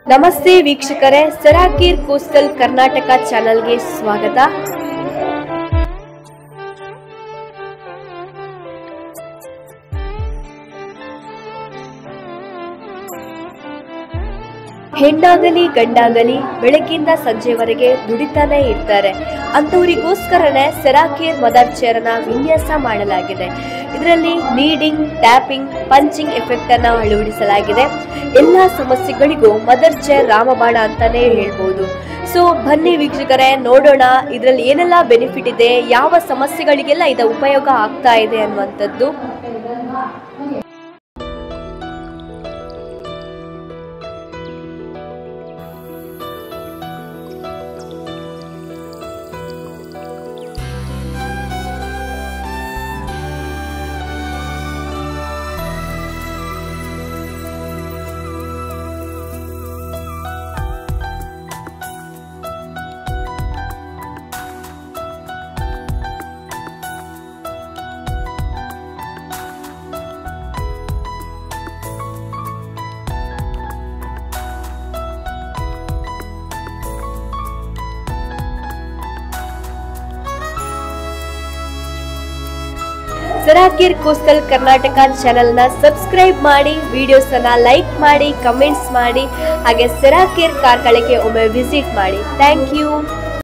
ನಮಸ್ತೆ ವೀಕ್ಷಕರೇ ಸರಾಕೀರ್ ಕೋಸ್ಟಲ್ ಕರ್ನಾಟಕ ಚಾನಲ್ಗೆ ಸ್ವಾಗತ ಹೆಣ್ಣಾಗಲಿ ಗಂಡಾಗಲಿ ಬೆಳಗ್ಗಿಂದ ಸಂಜೆವರೆಗೆ ದುಡಿತಾನೆ ಇರ್ತಾರೆ ಅಂಥವರಿಗೋಸ್ಕರನೇ ಸೆರಾಕೇರ್ ಮದರ್ ಚೇರನ್ನ ವಿನ್ಯಾಸ ಮಾಡಲಾಗಿದೆ ಇದರಲ್ಲಿ ನೀಡಿಂಗ್ ಟ್ಯಾಪಿಂಗ್ ಪಂಚಿಂಗ್ ಎಫೆಕ್ಟ್ ಅನ್ನ ಅಳವಡಿಸಲಾಗಿದೆ ಎಲ್ಲ ಸಮಸ್ಯೆಗಳಿಗೂ ಮದರ್ ಚೇರ್ ರಾಮಬಾಣ ಅಂತಾನೆ ಹೇಳ್ಬೋದು ಸೊ ಬನ್ನಿ ವೀಕ್ಷಕರೇ ನೋಡೋಣ ಇದರಲ್ಲಿ ಏನೆಲ್ಲ ಬೆನಿಫಿಟ್ ಇದೆ ಯಾವ ಸಮಸ್ಯೆಗಳಿಗೆಲ್ಲ ಇದು ಉಪಯೋಗ ಆಗ್ತಾ ಇದೆ ಅನ್ನುವಂಥದ್ದು ಸರಾಕಿರ್ ಕೋಸ್ಟಲ್ ಕರ್ನಾಟಕ ಚಾನೆಲ್ನ ಸಬ್ಸ್ಕ್ರೈಬ್ ಮಾಡಿ ವಿಡಿಯೋಸ್ ಅನ್ನ ಲೈಕ್ ಮಾಡಿ ಕಮೆಂಟ್ಸ್ ಮಾಡಿ ಹಾಗೆ ಸೆರಾಕಿರ್ ಕಾರ್ಗಳಿಗೆ ಒಮ್ಮೆ ವಿಸಿಟ್ ಮಾಡಿ ಥ್ಯಾಂಕ್ ಯು